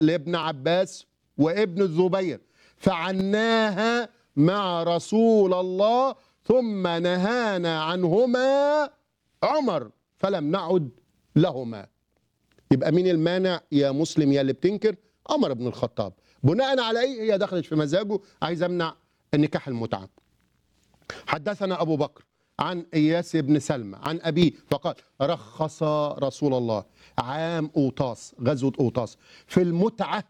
لابن عباس وابن الزبير فعناها مع رسول الله ثم نهانا عنهما عمر فلم نعد لهما يبقى مين المانع يا مسلم يا اللي بتنكر عمر بن الخطاب بناء على ايه هي دخلت في مزاجه عايز امنع النكاح المتعه حدثنا ابو بكر عن اياس بن سلمى عن ابيه فقال رخص رسول الله عام اوطاس غزوه اوطاس في المتعه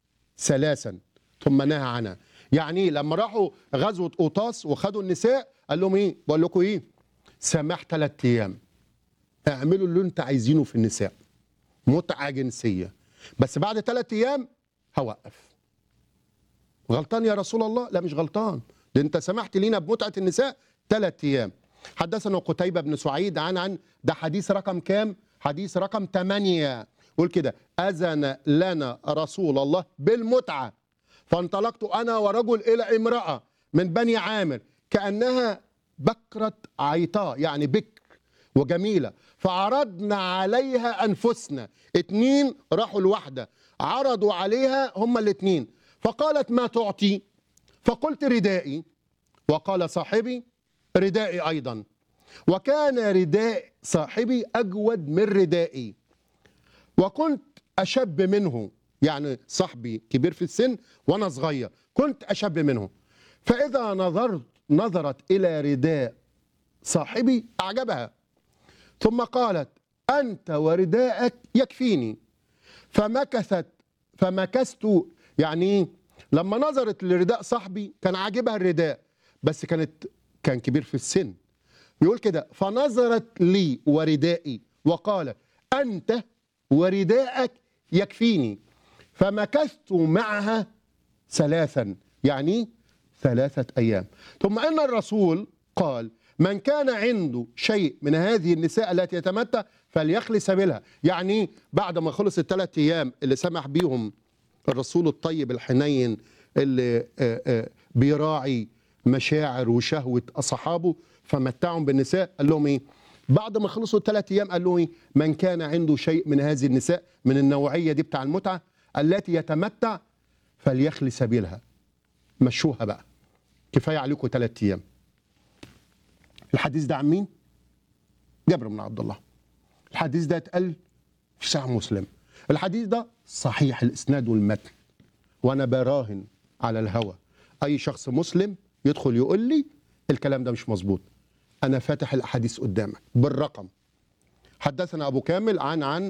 ثلاثا ثم نهى عنها يعني إيه؟ لما راحوا غزوه اوطاس وخدوا النساء قال لهم ايه بقول لكم ايه سماح ثلاث ايام اعملوا اللي انت عايزينه في النساء متعه جنسيه بس بعد ثلاث ايام هوقف غلطان يا رسول الله لا مش غلطان ده انت سمحت لينا بمتعه النساء ثلاث ايام حدثنا قتيبة بن سعيد عن عن ده حديث رقم كام حديث رقم 8 قول كده أذن لنا رسول الله بالمتعة فانطلقت أنا ورجل إلى امرأة من بني عامر كأنها بكرة عيطاء يعني بكر وجميلة فعرضنا عليها أنفسنا اتنين راحوا الواحدة عرضوا عليها هما الاتنين فقالت ما تعطي فقلت ردائي وقال صاحبي ردائي أيضا وكان رداء صاحبي أجود من ردائي وكنت أشب منه يعني صاحبي كبير في السن وأنا صغير كنت أشب منه فإذا نظرت نظرت إلى رداء صاحبي أعجبها ثم قالت أنت ورداءك يكفيني فمكثت فمكثت يعني إيه؟ لما نظرت لرداء صاحبي كان عاجبها الرداء بس كانت كان كبير في السن يقول كده فنظرت لي وردائي وقالت أنت ورداءك يكفيني فمكثت معها ثلاثا يعني ثلاثة أيام ثم أن الرسول قال من كان عنده شيء من هذه النساء التي يتمتع فليخلي سبيلها يعني بعد ما خلص الثلاث أيام اللي سمح بيهم الرسول الطيب الحنين اللي آه، آه، بيراعي مشاعر وشهوة أصحابه فمتعهم بالنساء قال لهم إيه بعد ما خلصوا الثلاث أيام قال لهم إيه من كان عنده شيء من هذه النساء من النوعية دي بتاع المتعة التي يتمتع فليخلي سبيلها مشوها بقى كفاية عليكم ثلاث أيام الحديث ده عن مين؟ جابر بن عبد الله الحديث ده اتقال في صحيح مسلم الحديث ده صحيح الإسناد والمتن وأنا براهن على الهوى أي شخص مسلم يدخل يقول لي الكلام ده مش مظبوط أنا فاتح الأحاديث قدامك بالرقم حدثنا أبو كامل عن عن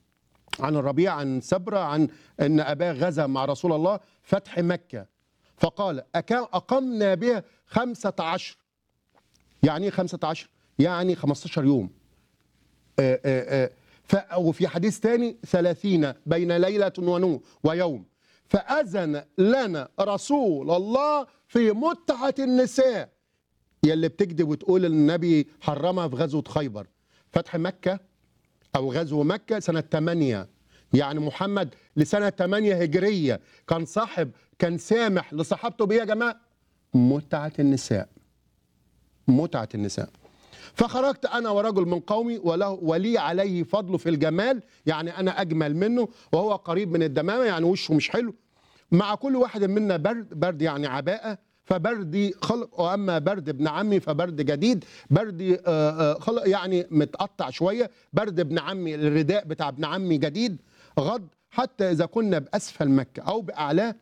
عن الربيع عن سبرة عن أن أباه غزا مع رسول الله فتح مكة فقال أكا- أقمنا بها خمسة عشر يعني ايه خمسة عشر يعني 15 يوم آه، آه، آه. ف- وفي حديث تاني ثلاثين بين ليلة ونو ويوم فأذن لنا رسول الله في متعة النساء يلي بتكذب وتقول النبي حرمها في غزوة خيبر فتح مكة أو غزو مكة سنة 8 يعني محمد لسنة 8 هجرية كان صاحب كان سامح لصحابته بإيه يا جماعة متعة النساء متعة النساء فخرجت انا ورجل من قومي وله ولي عليه فضل في الجمال يعني انا اجمل منه وهو قريب من الدمامه يعني وشه مش حلو مع كل واحد منا برد برد يعني عباءه فبردي خلق واما برد ابن عمي فبرد جديد بردي آه، آه، خلق يعني متقطع شويه برد ابن عمي الرداء بتاع ابن عمي جديد غض حتى اذا كنا باسفل مكه او باعلاه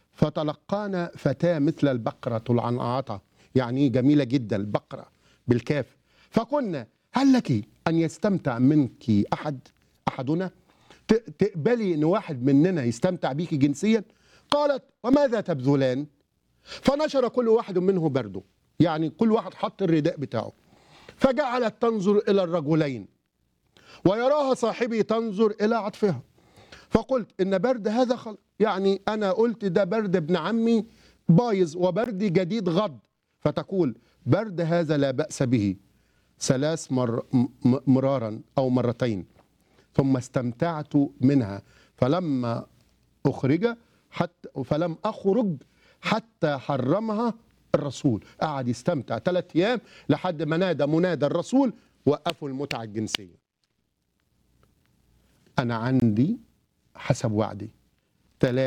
فتلقانا فتاه مثل البقره العنعطه يعني جميله جدا البقره بالكاف فقلنا هل لك ان يستمتع منك احد احدنا ت- تقبلي ان واحد مننا يستمتع بيك جنسيا قالت وماذا تبذلان فنشر كل واحد منه برده يعني كل واحد حط الرداء بتاعه فجعلت تنظر الى الرجلين ويراها صاحبي تنظر الى عطفها فقلت ان برد هذا خل... يعني انا قلت ده برد ابن عمي بايظ وبردي جديد غض فتقول برد هذا لا باس به ثلاث مر... م- م- مرارا او مرتين ثم استمتعت منها فلما اخرج حتى فلم اخرج حتى حرمها الرسول قعد يستمتع ثلاث ايام لحد ما نادى منادى الرسول وقفوا المتعه الجنسيه انا عندي حسب وعدي ثلاثة